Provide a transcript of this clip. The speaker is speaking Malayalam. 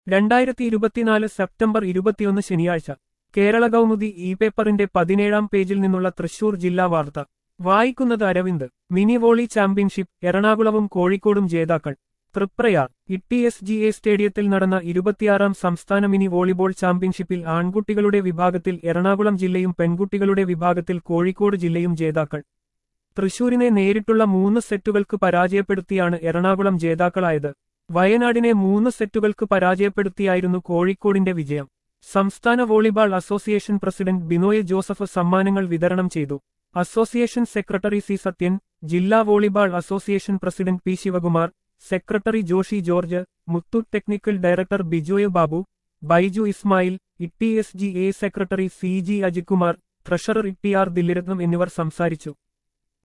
രണ്ടായിരത്തി ഇരുപത്തിനാല് സെപ്റ്റംബർ ഇരുപത്തിയൊന്ന് ശനിയാഴ്ച കേരള കൗമുദി ഇ പേപ്പറിന്റെ പതിനേഴാം പേജിൽ നിന്നുള്ള തൃശൂർ ജില്ലാ വാർത്ത വായിക്കുന്നത് അരവിന്ദ് മിനി വോളി ചാമ്പ്യൻഷിപ്പ് എറണാകുളവും കോഴിക്കോടും ജേതാക്കൾ Triprayar T S G A സ്റ്റേഡിയത്തിൽ നടന്ന ഇരുപത്തിയാറാം സംസ്ഥാന മിനി വോളിബോൾ ചാമ്പ്യൻഷിപ്പിൽ ആൺകുട്ടികളുടെ വിഭാഗത്തിൽ എറണാകുളം ജില്ലയും പെൺകുട്ടികളുടെ വിഭാഗത്തിൽ കോഴിക്കോട് ജില്ലയും ജേതാക്കൾ തൃശൂരിനെ നേരിട്ടുള്ള മൂന്ന് സെറ്റുകൾക്ക് പരാജയപ്പെടുത്തിയാണ് എറണാകുളം ജേതാക്കളായത് വയനാടിനെ മൂന്ന് സെറ്റുകൾക്ക് പരാജയപ്പെടുത്തിയായിരുന്നു കോഴിക്കോടിന്റെ വിജയം സംസ്ഥാന volleyball association president Binoy Joseph സമ്മാനങ്ങൾ വിതരണം ചെയ്തു അസോസിയേഷൻ സെക്രട്ടറി സി സത്യൻ ജില്ലാ volleyball association president P Sivakumar secretary Joshy George Muthoot technical director Bijoy Babu Baiju Ismail T S G A secretary C G Ajithkumar treasurer T R Dilliratnam എന്നിവർ സംസാരിച്ചു